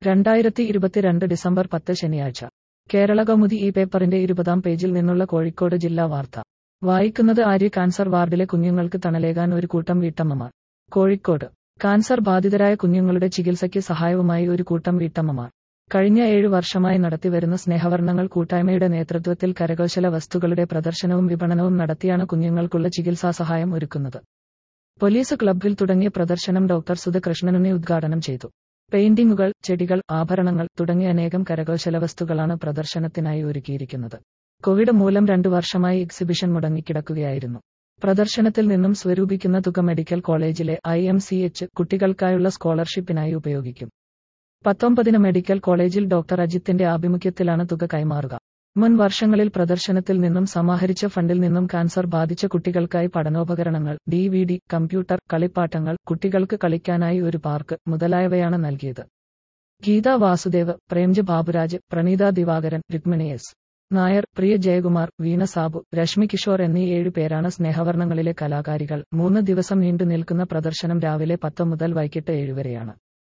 രണ്ടായിരത്തി ഇരുപത്തിരണ്ട് ഡിസംബർ പത്ത് ശനിയാഴ്ച കേരള കൗമുദി ഈ പേപ്പറിന്റെ ഇരുപതാം പേജിൽ നിന്നുള്ള കോഴിക്കോട് ജില്ലാ വാർത്ത വായിക്കുന്നത് ആര്യ കാൻസർ വാർഡിലെ കുഞ്ഞുങ്ങൾക്ക് തണലേകാൻ ഒരു കൂട്ടം വീട്ടമ്മമാർ കോഴിക്കോട് കാൻസർ ബാധിതരായ കുഞ്ഞുങ്ങളുടെ ചികിത്സയ്ക്ക് സഹായവുമായി ഒരു കൂട്ടം വീട്ടമ്മമാർ കഴിഞ്ഞ ഏഴു വർഷമായി നടത്തിവരുന്ന സ്നേഹവർണ്ണങ്ങൾ കൂട്ടായ്മയുടെ നേതൃത്വത്തിൽ കരകൗശല വസ്തുക്കളുടെ പ്രദർശനവും വിപണനവും നടത്തിയാണ് കുഞ്ഞുങ്ങൾക്കുള്ള ചികിത്സാ സഹായം ഒരുക്കുന്നത് പോലീസ് ക്ലബ്ബിൽ തുടങ്ങിയ പ്രദർശനം ഡോക്ടർ സുധകൃഷ്ണനുണ്ണി ഉദ്ഘാടനം ചെയ്തു പെയിന്റിങ്ങുകൾ ചെടികൾ ആഭരണങ്ങൾ തുടങ്ങിയ അനേകം കരകൗശല വസ്തുക്കളാണ് പ്രദർശനത്തിനായി ഒരുക്കിയിരിക്കുന്നത് കോവിഡ് മൂലം രണ്ടു വർഷമായി എക്സിബിഷൻ മുടങ്ങിക്കിടക്കുകയായിരുന്നു പ്രദർശനത്തിൽ നിന്നും സ്വരൂപിക്കുന്ന തുക മെഡിക്കൽ കോളേജിലെ ഐ എം സി എച്ച് കുട്ടികൾക്കായുള്ള സ്കോളർഷിപ്പിനായി ഉപയോഗിക്കും പത്തൊമ്പതിന് മെഡിക്കൽ കോളേജിൽ ഡോക്ടർ അജിത്തിന്റെ ആഭിമുഖ്യത്തിലാണ് തുക കൈമാറുക മുൻ വർഷങ്ങളിൽ പ്രദർശനത്തിൽ നിന്നും സമാഹരിച്ച ഫണ്ടിൽ നിന്നും കാൻസർ ബാധിച്ച കുട്ടികൾക്കായി പഠനോപകരണങ്ങൾ ഡി വി ഡി കമ്പ്യൂട്ടർ കളിപ്പാട്ടങ്ങൾ കുട്ടികൾക്ക് കളിക്കാനായി ഒരു പാർക്ക് മുതലായവയാണ് നൽകിയത് ഗീത വാസുദേവ് പ്രേംജ് ബാബുരാജ് പ്രണീത ദിവാകരൻ രുക്മിണി എസ് നായർ പ്രിയ ജയകുമാർ വീണ സാബു രശ്മി കിഷോർ എന്നീ ഏഴു പേരാണ് സ്നേഹവർണ്ണങ്ങളിലെ കലാകാരികൾ മൂന്ന് ദിവസം നീണ്ടു നിൽക്കുന്ന പ്രദർശനം രാവിലെ പത്ത് മുതൽ വൈകിട്ട് ഏഴുവരെയാണ്